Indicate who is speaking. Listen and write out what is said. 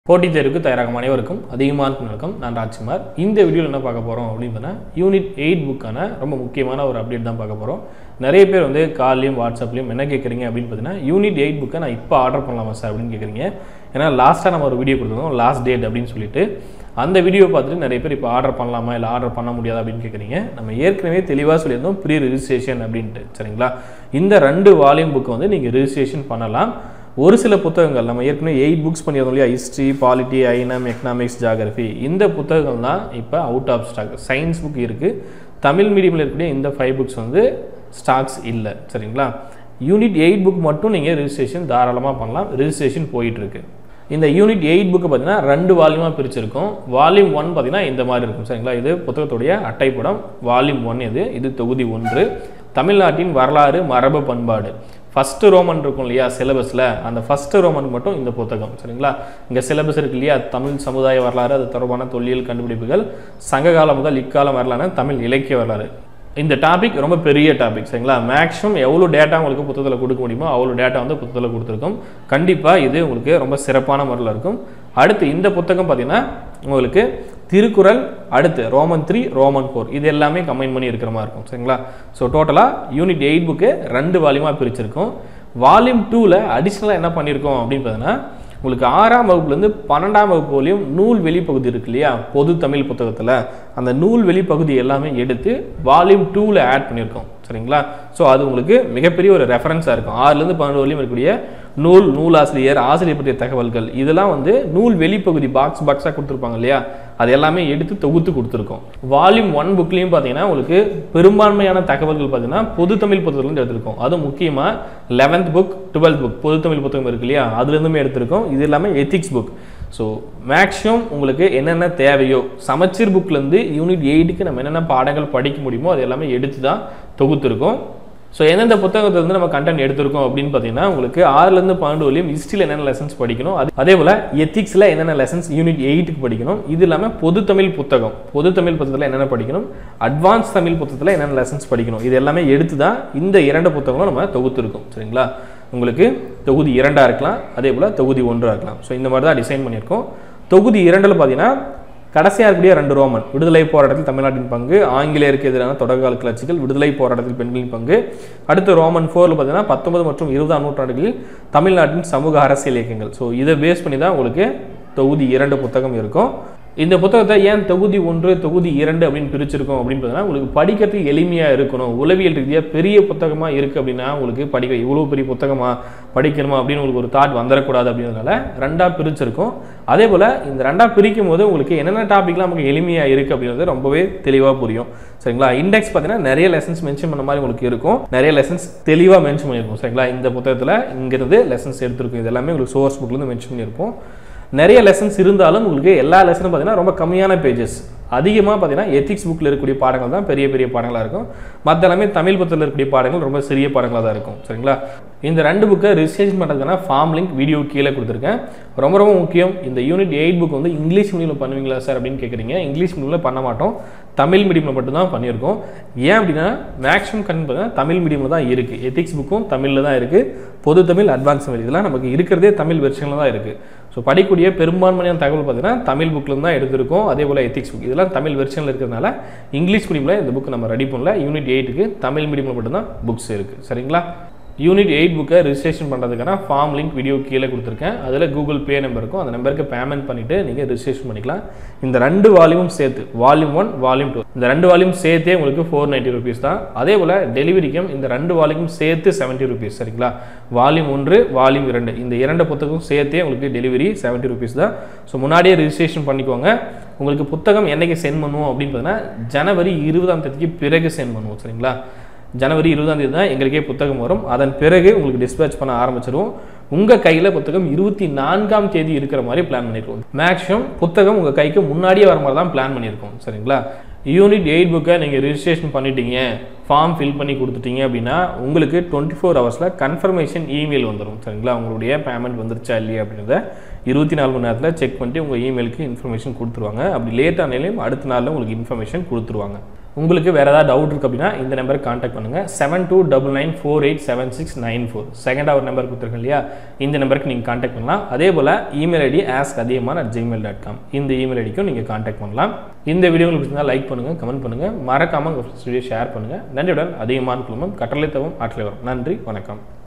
Speaker 1: போட்டித் தேர்வுக்கு தயாராகும் அனைவருக்கும் அதிகமான வணக்கம் நான் ராஜ்குமார் இந்த வீடியோவில் என்ன பார்க்க போகிறோம் அப்படின்னு பார்த்தா யூனிட் எயிட் புக்கான ரொம்ப முக்கியமான ஒரு அப்டேட் தான் பார்க்க போகிறோம் நிறைய பேர் வந்து கால்லையும் வாட்ஸ்அப்லையும் என்ன கேட்குறீங்க அப்படின்னு பார்த்தீங்கன்னா யூனிட் எயிட் புக்கை நான் இப்போ ஆர்டர் பண்ணலாமா சார் அப்படின்னு கேட்குறீங்க ஏன்னா லாஸ்ட்டாக நம்ம ஒரு வீடியோ கொடுத்துருந்தோம் லாஸ்ட் டேட் அப்படின்னு சொல்லிட்டு அந்த வீடியோ பார்த்துட்டு நிறைய பேர் இப்போ ஆர்டர் பண்ணலாமா இல்லை ஆர்டர் பண்ண முடியாதா அப்படின்னு கேட்குறீங்க நம்ம ஏற்கனவே தெளிவாக சொல்லியிருந்தோம் ப்ரீ ரிஜிஸ்ட்ரேஷன் அப்படின்ட்டு சரிங்களா இந்த ரெண்டு வால்யூம் புக்கை வந்து நீங்கள் ரிஜிஸ்ட்ரேஷன் பண்ணலாம் ஒரு சில புத்தகங்கள் நம்ம ஏற்கனவே எயிட் புக்ஸ் பண்ணியிருந்தோம் இல்லையா ஹிஸ்ட்ரி பாலிட்டி ஐனம் எக்கனாமிக்ஸ் ஜாகிரஃபி இந்த புத்தகங்கள் தான் இப்போ out of stock science book இருக்குது தமிழ் மீடியமில் இருக்கக்கூடிய இந்த ஃபைவ் புக்ஸ் வந்து ஸ்டாக்ஸ் இல்லை சரிங்களா யூனிட் எயிட் புக் மட்டும் நீங்கள் ரிஜிஸ்ட்ரேஷன் தாராளமாக பண்ணலாம் ரிஜிஸ்ட்ரேஷன் போயிட்டுருக்கு இந்த யூனிட் எயிட் புக்கு பார்த்தீங்கன்னா ரெண்டு வால்யூமாக பிரிச்சிருக்கும் வால்யூம் ஒன் பார்த்தீங்கன்னா இந்த மாதிரி இருக்கும் சரிங்களா இது புத்தகத்துடைய அட்டைப்படம் வால்யூம் ஒன் இது இது தொகுதி ஒன்று தமிழ்நாட்டின் வரலாறு மரபு பண்பாடு ஃபஸ்ட்டு ரோமன் இருக்கும் இல்லையா சிலபஸில் அந்த ஃபஸ்ட்டு ரோமனுக்கு மட்டும் இந்த புத்தகம் சரிங்களா இங்கே சிலபஸ் இருக்கு இல்லையா தமிழ் சமுதாய வரலாறு அது தொடர்பான தொல்லியல் கண்டுபிடிப்புகள் சங்ககாலம் முதல் இக்காலம் வரலாறு தமிழ் இலக்கிய வரலாறு இந்த டாபிக் ரொம்ப பெரிய டாபிக் சரிங்களா மேக்ஸிமம் எவ்வளோ டேட்டா உங்களுக்கு புத்தகத்தில் கொடுக்க முடியுமோ அவ்வளோ டேட்டா வந்து புத்தகத்தில் கொடுத்துருக்கோம் கண்டிப்பாக இது உங்களுக்கு ரொம்ப சிறப்பான முறையில் இருக்கும் அடுத்து இந்த புத்தகம் பார்த்தீங்கன்னா உங்களுக்கு திருக்குறள் அடுத்து ரோமன் த்ரீ ரோமன் ஃபோர் இது எல்லாமே கம்பைன் பண்ணி இருக்கிற மாதிரி இருக்கும் சரிங்களா ஸோ டோட்டலாக யூனிட் எயிட் புக்கு ரெண்டு வால்யூமாக பிரிச்சிருக்கோம் வால்யூம் டூவில் அடிஷ்னலாக என்ன பண்ணியிருக்கோம் அப்படின்னு பார்த்தீங்கன்னா உங்களுக்கு ஆறாம் வகுப்புலேருந்து பன்னெண்டாம் வகுப்பு வரையும் நூல் வெளிப்பகுதி இருக்கு இல்லையா பொது தமிழ் புத்தகத்தில் அந்த நூல் வெளிப்பகுதி எல்லாமே எடுத்து வால்யூம் டூவில் ஆட் பண்ணியிருக்கோம் சரிங்களா ஸோ அது உங்களுக்கு மிகப்பெரிய ஒரு ரெஃபரன்ஸாக இருக்கும் ஆறுலேருந்து பன்னெண்டு வரையும் இருக்கக்கூடிய நூல் நூலாசிரியர் ஆசிரியர் பற்றிய தகவல்கள் இதெல்லாம் வந்து நூல் வெளிப்பகுதி பாக்ஸ் பாக்ஸாக கொடுத்துருப்பாங்க இல்லையா அது எல்லாமே எடுத்து தொகுத்து கொடுத்துருக்கோம் வால்யூம் ஒன் புக்லேயும் பார்த்தீங்கன்னா உங்களுக்கு பெரும்பான்மையான தகவல்கள் பார்த்தீங்கன்னா பொது தமிழ் புத்தகத்துலேருந்து எடுத்திருக்கோம் அதுவும் முக்கியமாக லெவன்த் புக் டுவெல்த் புக் பொது தமிழ் புத்தகம் இருக்கு இல்லையா அதுலேருந்துமே எடுத்திருக்கோம் இது எல்லாமே எத்திக்ஸ் புக் ஸோ மேக்ஸிமம் உங்களுக்கு என்னென்ன தேவையோ சமச்சீர் புக்லேருந்து யூனிட் எயிட்டுக்கு நம்ம என்னென்ன பாடங்கள் படிக்க முடியுமோ அது எல்லாமே எடுத்து தான் தொகுத்துருக்கோம் ஸோ எந்தெந்த புத்தகத்திலிருந்து நம்ம கண்டென்ட் எடுத்திருக்கோம் அப்படின்னு பார்த்தீங்கன்னா உங்களுக்கு ஆறுலேருந்து பன்னெண்டு வரையும் ஹிஸ்ட்ரியில் என்னென்ன லெசன்ஸ் படிக்கணும் அது அதே போல் எத்திக்ஸில் என்னென்ன லெசன்ஸ் யூனிட் எயிட்டுக்கு படிக்கணும் இது இல்லாமல் பொது தமிழ் புத்தகம் பொது தமிழ் புத்தகத்தில் என்னென்ன படிக்கணும் அட்வான்ஸ் தமிழ் புத்தகத்தில் என்னென்ன லெசன்ஸ் படிக்கணும் இது எல்லாமே எடுத்து தான் இந்த இரண்டு புத்தகங்களும் நம்ம தொகுத்துருக்கோம் சரிங்களா உங்களுக்கு தொகுதி இரண்டாக இருக்கலாம் அதே போல் தொகுதி ஒன்றாக இருக்கலாம் ஸோ இந்த மாதிரி தான் டிசைன் பண்ணியிருக்கோம் தொகுதி இரண்டில் பார்த்தீங்கன்னா கடைசியாக இருக்கக்கூடிய ரெண்டு ரோமன் விடுதலை போராட்டத்தில் தமிழ்நாட்டின் பங்கு ஆங்கிலேயருக்கு எதிரான தொடர்கால கிளர்ச்சிகள் விடுதலை போராட்டத்தில் பெண்களின் பங்கு அடுத்து ரோமன் ஃபோரில் பார்த்தீங்கன்னா பத்தொன்பது மற்றும் இருபதாம் நூற்றாண்டுகளில் தமிழ்நாட்டின் சமூக அரசியல் இயக்கங்கள் ஸோ இதை பேஸ் பண்ணி தான் உங்களுக்கு தொகுதி இரண்டு புத்தகம் இருக்கும் இந்த புத்தகத்தை ஏன் தொகுதி ஒன்று தொகுதி இரண்டு அப்படின்னு பிரிச்சிருக்கோம் அப்படின்னு பார்த்தீங்கன்னா உங்களுக்கு படிக்கிறதுக்கு எளிமையாக இருக்கணும் உளவியல் ரீதியாக பெரிய புத்தகமாக இருக்குது அப்படின்னா உங்களுக்கு படிக்க இவ்வளோ பெரிய புத்தகமாக படிக்கணுமா அப்படின்னு உங்களுக்கு ஒரு தாட் வந்துடக்கூடாது அப்படின்றதுனால ரெண்டாக பிரிச்சிருக்கோம் அதே போல் இந்த ரெண்டாக பிரிக்கும் போது உங்களுக்கு என்னென்ன டாப்பிக்லாம் நமக்கு எளிமையாக இருக்குது அப்படின்றது ரொம்பவே தெளிவாக புரியும் சரிங்களா இண்டெக்ஸ் பார்த்தீங்கன்னா நிறைய லெசன்ஸ் மென்ஷன் பண்ண மாதிரி உங்களுக்கு இருக்கும் நிறைய லெசன்ஸ் தெளிவாக மென்ஷன் பண்ணியிருக்கும் சரிங்களா இந்த புத்தகத்தில் இங்கிருந்து லெசன்ஸ் எடுத்திருக்கும் இது எல்லாமே உங்களுக்கு சோர்ஸ் புக்லேருந்து மென்ஷன் பண்ணியிருப்போம் நிறைய லெசன்ஸ் இருந்தாலும் உங்களுக்கு எல்லா லெசனும் பார்த்தீங்கன்னா ரொம்ப கம்மியான பேஜஸ் அதிகமாக பார்த்தீங்கன்னா எத்திக்ஸ் புக்கில் இருக்கக்கூடிய பாடங்கள் தான் பெரிய பெரிய பாடங்களாக இருக்கும் மற்ற எல்லாமே தமிழ் புத்தகத்தில் இருக்கக்கூடிய பாடங்கள் ரொம்ப சிறிய பாடங்களாக தான் இருக்கும் சரிங்களா இந்த ரெண்டு புக்கை ரிஜிஸ்ட்ரேஷன் பண்ணுறதுக்கான ஃபார்ம் லிங்க் வீடியோ கீழே கொடுத்துருக்கேன் ரொம்ப ரொம்ப முக்கியம் இந்த யூனிட் எயிட் புக் வந்து இங்கிலீஷ் மீடியமில் பண்ணுவீங்களா சார் அப்படின்னு கேட்குறீங்க இங்கிலீஷ் மீடியமில் பண்ண மாட்டோம் தமிழ் மீடியமில் மட்டும்தான் பண்ணியிருக்கோம் ஏன் அப்படின்னா மேக்ஸிமம் கண் பார்த்தீங்கன்னா தமிழ் மீடியமில் தான் இருக்குது எத்திக்ஸ் புக்கும் தமிழில் தான் இருக்குது பொது தமிழ் அட்வான்ஸ் தமிழ் இதெல்லாம் நமக்கு இருக்கிறதே தமிழ் வெர்ஷனில் தான் இருக்குது ஸோ படிக்கக்கூடிய பெரும்பான்மையான தகவல் பார்த்தீங்கன்னா தமிழ் புக்கில் தான் எடுத்திருக்கோம் அதே போல் எத்திக்ஸ் புக் இதெல்லாம் தமிழ் வெர்ஷனில் இருக்கிறதுனால இங்கிலீஷ் மீடியமில் இந்த புக் நம்ம ரெடி பண்ணல யூனிட் எயிட்டுக்கு தமிழ் மீடியமில் மட்டும்தான் புக்ஸ் இருக்குது சரிங்களா யூனிட் எயிட் புக்கை ரிஜிஸ்ட்ரேஷன் பண்ணுறதுக்கான ஃபார்ம் லிங்க் வீடியோ கீழே கொடுத்துருக்கேன் அதில் கூகுள் பே நம்பர் இருக்கும் அந்த நம்பருக்கு பேமெண்ட் பண்ணிவிட்டு நீங்கள் ரிஜிஸ்ட்ரேஷன் பண்ணிக்கலாம் இந்த ரெண்டு வால்யூமும் சேர்த்து வால்யூம் ஒன் வால்யூம் டூ இந்த ரெண்டு வால்யூம் சேர்த்தே உங்களுக்கு ஃபோர் நைன்ட்டி ருபீஸ் தான் அதே போல் டெலிவரிக்கும் இந்த ரெண்டு வால்யூமும் சேர்த்து செவன்ட்டி ருபீஸ் சரிங்களா வால்யூம் ஒன்று வால்யூம் இரண்டு இந்த இரண்டு புத்தகம் சேர்த்தே உங்களுக்கு டெலிவரி செவன்ட்டி ருபீஸ் தான் ஸோ முன்னாடியே ரிஜிஸ்ட்ரேஷன் பண்ணிக்கோங்க உங்களுக்கு புத்தகம் என்னைக்கு சென்ட் பண்ணுவோம் அப்படின்னு பார்த்தீங்கன்னா ஜனவரி இருபதாம் தேதிக்கு பிறகு சென்ட் பண்ணுவோம் சரிங்களா ஜனவரி இருபதாம் தேதி தான் எங்களுக்கே புத்தகம் வரும் அதன் பிறகு உங்களுக்கு டிஸ்பேச் பண்ண ஆரம்பிச்சிருவோம் உங்கள் கையில் புத்தகம் இருபத்தி நான்காம் தேதி இருக்கிற மாதிரி பிளான் பண்ணியிருக்கோம் மேக்ஸிமம் புத்தகம் உங்கள் கைக்கு முன்னாடியே வர மாதிரி தான் பிளான் பண்ணியிருக்கோம் சரிங்களா யூனிட் எயிட் புக்கை நீங்கள் ரிஜிஸ்ட்ரேஷன் பண்ணிட்டீங்க ஃபார்ம் ஃபில் பண்ணி கொடுத்துட்டீங்க அப்படின்னா உங்களுக்கு டுவெண்ட்டி ஃபோர் ஹவர்ஸில் கன்ஃபர்மேஷன் இமெயில் வந்துடும் சரிங்களா உங்களுடைய பேமெண்ட் வந்துருச்சா இல்லையா அப்படின்றத இருபத்தி நாலு மணி நேரத்தில் செக் பண்ணிட்டு உங்கள் இமெயிலுக்கு இன்ஃபர்மேஷன் கொடுத்துருவாங்க அப்படி லேட் ஆனாலையும் அடுத்த நாளில் உங்களுக்கு இன்ஃபர்மேஷன் கொடுத்துருவாங்க உங்களுக்கு வேறு ஏதாவது டவுட் இருக்குது அப்படின்னா இந்த நம்பருக்கு காண்டாக்ட் பண்ணுங்கள் seven two double nine four eight seven six nine four செகண்டாக ஒரு நம்பர் கொடுத்துருக்கேன் இல்லையா இந்த நம்பருக்கு நீங்கள் காண்டாக்ட் பண்ணலாம் அதே போல் இமெயில் ஐடி ஆஸ்க் அதிகமான அட் ஜிமெயில் டாட் காம் இந்த இமெயில் ஐடிக்கும் நீங்கள் காண்டாக்ட் பண்ணலாம் இந்த வீடியோ உங்களுக்கு பிடிச்சிருந்தா லைக் பண்ணுங்கள் கமெண்ட் பண்ணுங்கள் மறக்காமல் உங்கள் வீடியோ ஷேர் பண்ணுங்கள் நன்றியுடன் அதிகமான குழுமம் கட்டளை தவும் ஆற்றலை வரும் நன்றி வணக்கம்